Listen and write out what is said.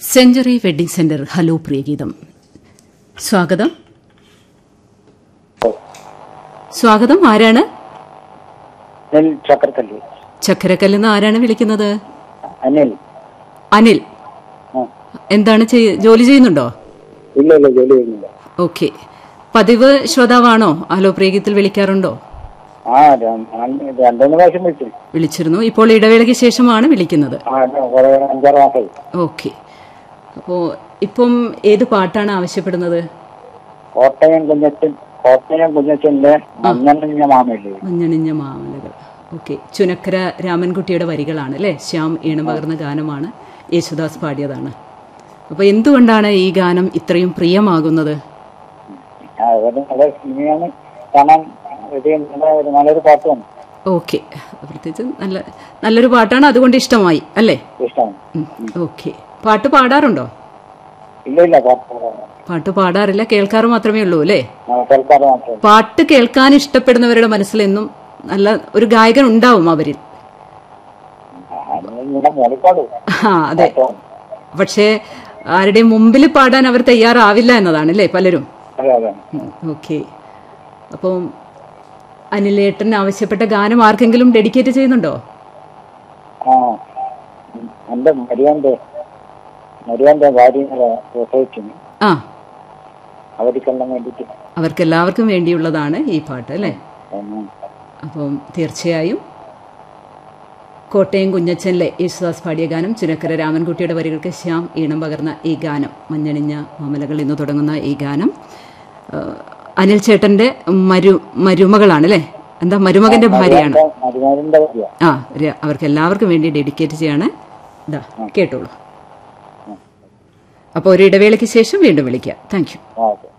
Century wedding centre hello Priyageetham സ്വാഗതം സ്വാഗതം ആരാണ് അനിൽ ചക്രക്കല്ലി ചക്കരക്കല്ലെന്ന് ആരാണ് വിളിക്കുന്നത് അനിൽ അനിൽ ആ എന്താണ് ചെയ്യ- ജോലി ചെയ്യുന്നുണ്ടോ ഇല്ല ഇല്ല ജോലി ചെയ്യുന്നില്ല ഓക്കെ പതിവ് ശ്രോതാവാണോ ഹലോ പ്രിയഗീതത്തിൽ വിളിക്കാറുണ്ടോ ആ ര- രണ്ട് രണ്ടുമൂന്ന് പ്രാവശ്യം വിളിച്ചു വിളിച്ചിരുന്നു ഇപ്പോൾ ഇടവേളയ്ക്ക് ശേഷമാണ് വിളിക്കുന്നത് ആ ഇത് കുറെ അഞ്ചാറ് മാസമായി ഓക്കെ അപ്പോൾ ഇപ്പം ഏത് പാട്ടാണ് ആവശ്യപ്പെടുന്നത് കോട്ടയം കുഞ്ഞച്ചൻ കോട്ടയം കുഞ്ഞച്ചന്റെ മഞ്ഞണ്ണ മാമയില്ലേ മഞ്ഞണിഞ്ഞ മാമലകൾ ഓക്കെ ചുനക്കര രാമൻകുട്ടിയുടെ വരികളാണ് അല്ലേ ശ്യാം ഈണം പകർന്ന ഗാനമാണ് യേശുദാസ് പാടിയതാണ് അപ്പോൾ എന്തുകൊണ്ടാണ് ഈ ഗാനം ഇത്രയും പ്രിയമാകുന്നത് ആ അതൊരു നല്ല സിനിമയാണ് കാണാൻ ഇത് നല്ല ഒരു നല്ലൊരു പാട്ടുമാണ് ഓക്കെ പ്രത്യേകിച്ച് നല്ല നല്ലൊരു പാട്ടാണ് അതുകൊണ്ട് ഇഷ്ടമായി അല്ലേ ഇഷ്ടമാണ് ഓക്കെ പാട്ട് പാടാറുണ്ടോ ഇല്ല ഇല്ല പാട്ട് പാടാൻ. പാട്ട് പാടാറില്ല കേൾക്കാറ് മാത്രമേ ഉള്ളൂ അല്ലേ ആ, കേൾക്കാറ് മാത്രമേ പാട്ട് കേൾക്കാൻ ഇഷ്ടപ്പെടുന്നവരുടെ മനസ്സിലെന്നും നല്ല ഒരു ഗായകൻ ഉണ്ടാവും അവരിൽ ഇങ്ങനെ മോളിപ്പാടും ആ അതെ പക്ഷേ ആരുടെയും മുമ്പിൽ പാടാൻ അവർ തയ്യാറാവില്ല എന്നതാണ് അല്ലേ പലരും അതെ അതെ ഓക്കെ അപ്പം അനിലേട്ടൻ ആവശ്യപ്പെട്ട ഗാനം ആർക്കെങ്കിലും ഡെഡിക്കേറ്റ് ചെയ്യുന്നുണ്ടോ ആ ഉം. എന്റെ മരിയാന്റെ മരിയാന്റെ ഭാര്യയുടെ പ്രസവിക്കുന്നു ആ അവർക്കെല്ലാം വേണ്ടിയിട്ട് അവർക്കെല്ലാവർക്കും വേണ്ടിയുള്ളതാണ് ഈ പാട്ട് അല്ലേ ഉം. അപ്പം തീർച്ചയായും കോട്ടയം കുഞ്ഞച്ചനിലെ യേശുദാസ് പാടിയ ഗാനം ചുനക്കര രാമൻകുട്ടിയുടെ വരികൾക്ക് ശ്യാം ഈണം പകർന്ന ഈ ഗാനം മഞ്ഞണിഞ്ഞ മാമലകൾ എന്ന് തുടങ്ങുന്ന ഈ ഗാനം ആ, അനിൽ ചേട്ടന്റെ മരു മരുമകളാണ് അല്ലേ എന്താ മരുമകന്റെ ഭാര്യയാണ് മരുമാരിന്റെ ഭാര്യ ആ ര- അവർക്ക് എല്ലാവർക്കും വേണ്ടി ഡെഡിക്കേറ്റ് ചെയ്യാണ് ഇതാ കേട്ടോളൂ അപ്പോൾ ഒരു ഇടവേളയ്ക്ക് ശേഷം വീണ്ടും വിളിക്കാം താങ്ക് യു ആ ഓക്കെ